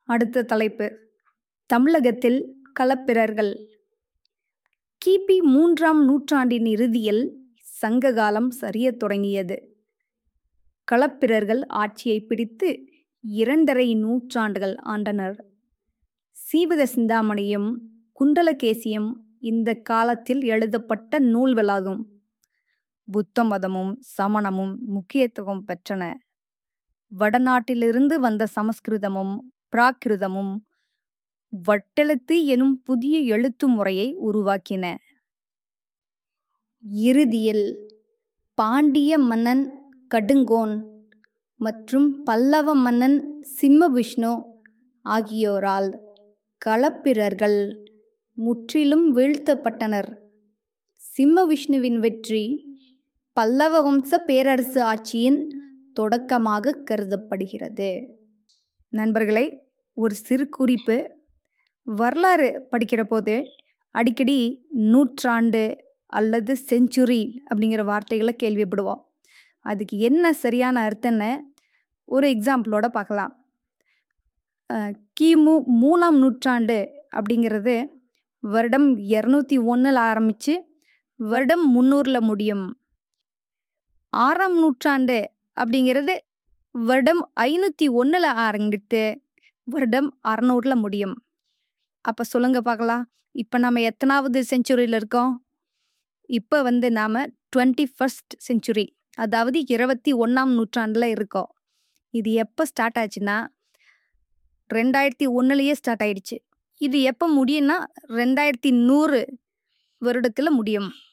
அடுத்த தலைப்பு தமிழகத்தில் களப்பிரர்கள் கிபி மூன்றாம் நூற்றாண்டின் இறுதியில் சங்ககாலம் சரியத் தொடங்கியது களப்பிரர்கள் ஆட்சியை பிடித்து இரண்டரை நூற்றாண்டுகள் ஆண்டனர் சீவக சிந்தாமணியும் குண்டலகேசியும் இந்த காலத்தில் எழுதப்பட்ட நூல்களாகும் புத்த மதமும் சமணமும் முக்கியத்துவம் பெற்றன வடநாட்டிலிருந்து வந்த சமஸ்கிருதமும் பிராகிருதமும் வட்டெழுத்து எனும் புதிய எழுத்து முறையை உருவாக்கின இறுதியில் பாண்டிய மன்னன் கடுங்கோன் மற்றும் பல்லவ மன்னன் சிம்மவிஷ்ணு ஆகியோரால் களப்பிரர்கள் முற்றிலும் வீழ்த்தப்பட்டனர் சிம்மவிஷ்ணுவின் வெற்றி பல்லவ வம்ச பேரரசு ஆட்சியின் தொடக்கமாக கருதப்படுகிறது நண்பர்களே ஒரு சிறு குறிப்பு வரலாறு படிக்கிற போது அடிக்கடி நூற்றாண்டு அல்லது செஞ்சுரி அப்படிங்கிற வார்த்தைகளை கேள்விப்படுவோம் அதுக்கு என்ன சரியான அர்த்தம்னு ஒரு எக்ஸாம்பிளோட பார்க்கலாம் அஹ், கிமு மூணாம் நூற்றாண்டு அப்படிங்கிறது வருடம் இரநூத்தி ஒன்றில் ஆரம்பித்து வருடம் முந்நூறில் முடியும் ஆறாம் நூற்றாண்டு அப்படிங்கிறது வருடம் ஐநூற்றி ஒன்றில் ஆரம்பித்து வருடம் அறநூறில் முடியும் அப்போ சொல்லுங்க பார்க்கலாம் இப்போ நம்ம எத்தனாவது செஞ்சுரியில் இருக்கோம் இப்போ வந்து நாம் டுவெண்ட்டி ஃபஸ்ட் செஞ்சுரி அதாவது இருபத்தி ஒன்றாம் நூற்றாண்டில் இருக்கோம் இது எப்போ ஸ்டார்ட் ஆச்சுன்னா ரெண்டாயிரத்தி ஒன்றுலேயே ஸ்டார்ட் ஆயிடுச்சு இது எப்போ முடியும்னா ரெண்டாயிரத்தி நூறு வருடத்தில் முடியும்